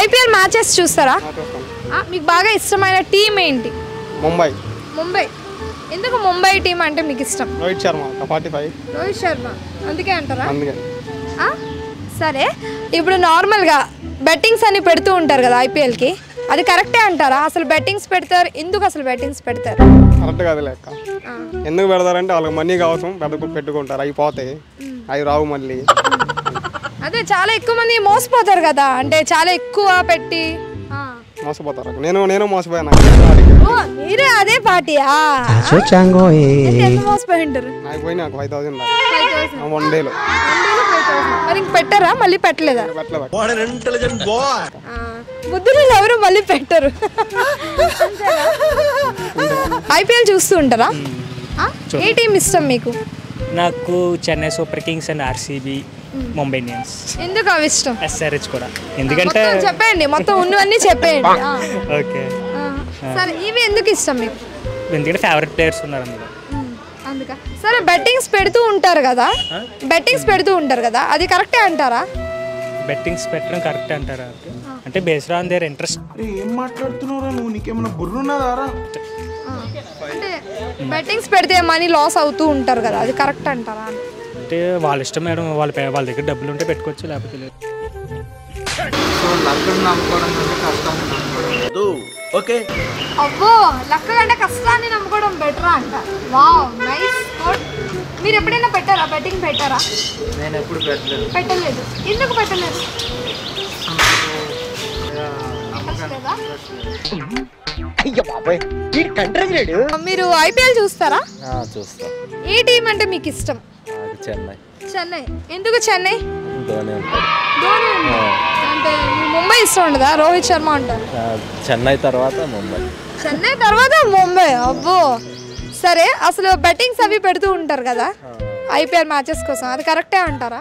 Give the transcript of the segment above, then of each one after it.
IPL matches చూస్తారా ఆ, చూస్తాను ఆ, మీకు బాగా ఇష్టమైన టీం ఏంటి ముంబై ముంబై ఎందుకు ముంబై టీం అంటే మీకు ఇష్టం రోహిత్ శర్మ ఫార్టీ ఫైవ్ రోహిత్ శర్మ అందుకే అంటారా అందుకే ఆ? సరే ఇప్పుడు నార్మల్గా బెట్టింగ్స్ అని పెడుతూ ఉంటారు కదా ఐపీఎల్కి అది కరెక్టే అంటారా అసలు బెట్టింగ్స్ పెడతారు ఎందుకు అసలు బెట్టింగ్స్ పెడతారు కరెక్ట్ కాదు లెక్క ఆ. ఎందుకు పెడతారంటే వాళ్ళకి మనీ కావాల్సిన పెట్టుకు పెట్టుకుంటారు అవి పోతాయి అవి రావు మళ్ళీ అదే చాలా ఎక్కువ మంది మోసపోతారు కదా అంటే చాలా ఎక్కువ పెట్టి ఆ. మోసపోతారు నేను నేను మోసపోయాను ఓ మీరే అదే పార్టీయా ఎంత ఎంత మోసపోయి ఉంటారు నాకు పోయి నాకు five thousand five thousand one డేలో మరి ఇంక పెట్టారా మళ్ళీ పెట్టలేదా పెట్టలేదు ఆ, బుద్ధులు ఎవరు మళ్ళీ పెట్టరు ఐపీఎల్ చూస్తూ ఉంటారా ఆ? ఏ టీం ఇష్టం మీకు నాకు Chennai super kings and RCB Mumbai Indians ఎందుకు అవి ఇష్టం ఎస్ఆర్హెచ్ కూడా ఎందుకంటే మొత్తం చెప్పండి మొత్తం ఉన్నవన్నీ చెప్పేయండి ఆ, ఓకే ఆ. సరే ఇవి ఎందుకు ఇష్టం మీకు ఎందుకంటే ఫేవరెట్ ప్లేయర్స్ ఉన్నారు అందులో ఉమ్, అందుక సరే బెట్టింగ్స్ పెడుతూ ఉంటారు కదా బెట్టింగ్స్ పెడుతూ ఉంటారు కదా అది కరెక్టే అంటారా బెట్టింగ్స్ పెట్టడం కరెక్ట్ అంటారా అంటే బేస్డ్ ఆన్ దేర్ ఇంట్రెస్ట్ అరే ఏం మాట్లాడుతున్నావురా నువ్వు నీకేమైనా బుర్రున్నదారా ఆ, అంటే బెట్టింగ్స్ పెడితే మనీ లాస్ అవుతూ ఉంటారు కదా అది కరెక్ట్ అంటారా అని అంటే వాళ్ళ ఇష్టం మేడం వాళ్ళ పే- వాళ్ళ దగ్గర డబ్బులు ఉంటే పెట్టుకోవచ్చు లేకపోతే లేదు అవ్వో లక్క కంటే కష్టాన్ని నమ్ముకోవడం బెటర్ అంట వావ్ నైస్ గుడ్ మీరు ఎప్పుడైనా పెట్టారా బెట్టింగ్ పెట్టారా నేను ఎప్పుడు పెట్టలేదు పెట్టలేదు ఎందుకు పెట్టలేదు నచ్చలేదా? మీరు ఐపీఎల్ చూస్తారా చూస్తా ఏ టీం అంటే మీకు ఇష్టం అది చెన్నై చెన్నై ఎందుకు చెన్నై ధోని ఉంటాడు ధోని ఉంది. అంటే మీకు ముంబై ఇష్టం ఉండదా రోహిత్ శర్మ అంటారు ఆ, చెన్నై తర్వాత ముంబై చెన్నై తర్వాత ముంబై అబ్బో సరే అసలు బెట్టింగ్స్ అవి పెడుతూ ఉంటారు కదా ఐపీఎల్ మ్యాచెస్ కోసం అది కరెక్టే అంటారా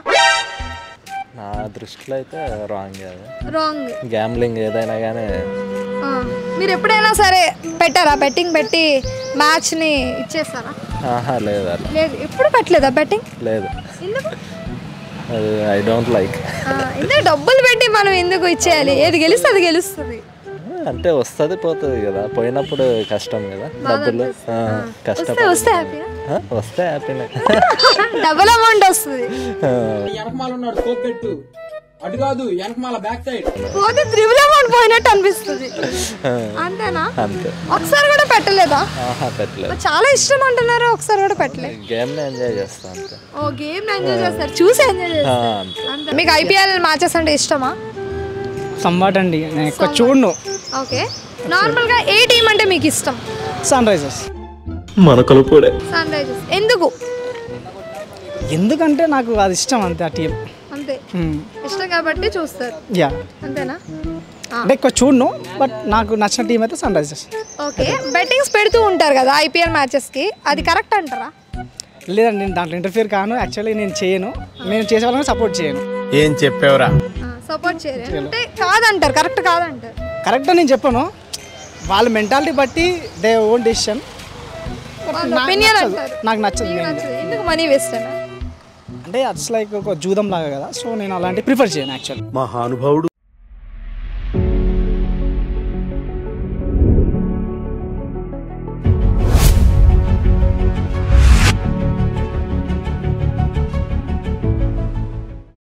నా దృష్టిలో అయితే రాంగ్ అది రాంగ్ గ్యాంబ్లింగ్ ఏదైనా కానీ మీరు ఎప్పుడైనా సరే పెట్టారా బెట్టింగ్ పెట్టి మ్యాచ్ని ఇచ్చేస్తారా ఆహా లేదు అలా లేదు ఎప్పుడు పెట్టలేదా బెట్టింగ్ లేదు ఎందుకు అది ఐ డోంట్ లైక్ ఆ, ఎందుకు డబ్బులు పెట్టి మనం ఎందుకు ఇచ్చేయాలి ఏది గెలిస్తే అది గెలుస్తుంది అంటే వస్తుంది పోతుంది కదా పోయినప్పుడు కష్టం కదా డబ్బులు ఆ, కష్టం వస్తే వస్తే హ్యాపీగా ఆ, వస్తే హ్యాపీనే డబుల్ అమౌంట్ వస్తుంది వెనకమాల ఉన్నాడు కోపెట్టు అటు కాదు వెనకమాల బ్యాక్ సైడ్ పోతే త్రిబుల్ అమౌంట్ పోయినట్టు అనిపిస్తుంది అంతేనా అంతే ఒకసారి కూడా పెట్టలేదా ఆహా పెట్టలేదు చాలా ఇష్టం అంటున్నారు ఒకసారి కూడా పెట్టలేదు గేమ్ని ఎంజాయ్ చేస్తా అంతే ఓ గేమ్ ఎంజాయ్ చేస్తారు చూసి ఎంజాయ్ ఆ, చేస్తారు అంతే అంతే మీకు ఐపీఎల్ మ్యాచెస్ అంటే ఇష్టమా సంవాట్ అండి నేను ఎక్కువ చూడను ఓకే నార్మల్ గా ఏ టీం అంటే మీకు ఇష్టం సన్ రైజర్స్ సన్ రైజర్స్ ఎందుకు ఎందుకంటే నాకు అది ఇష్టం అంతే ఆ టీం అంతే ఇష్టం కాబట్టి చూస్తారు యా అంతేనా అంటే ఎక్కువ చూడను బట్ నాకు నచ్చిన టీం అయితే సన్ రైజర్స్ ఓకే బెట్టింగ్స్ పెడుతూ ఉంటారు కదా ఐపీఎల్ మ్యాచెస్ కి అది కరెక్ట్ అంటారా లేదండి నేను దాంట్లో ఇంటర్ఫియర్ కాను యాక్చువల్లీ నేను చేయను నేను చేసే వాళ్ళని సపోర్ట్ చేయను ఏం చెప్పావురా సపోర్ట్ చేయరు అంటే కాదంటారు కరెక్ట్ కాదంటారు కరెక్ట్ నేను చెప్పను వాళ్ళ మెంటాలిటీ బట్టి దే ఓన్ డెసిషన్ వాళ్ళ ఒపీనియన్ అంటారు నాకు నచ్చదు మీకు main. నచ్చదు ఎందుకు మనీ వేస్ట్ అన్న అంటే అట్స్ లైక్ ఒక జూదం లాగా కదా సో నేను అలాంటి ప్రిఫర్ చేయను యాక్చువల్లీ మహానుభావుడు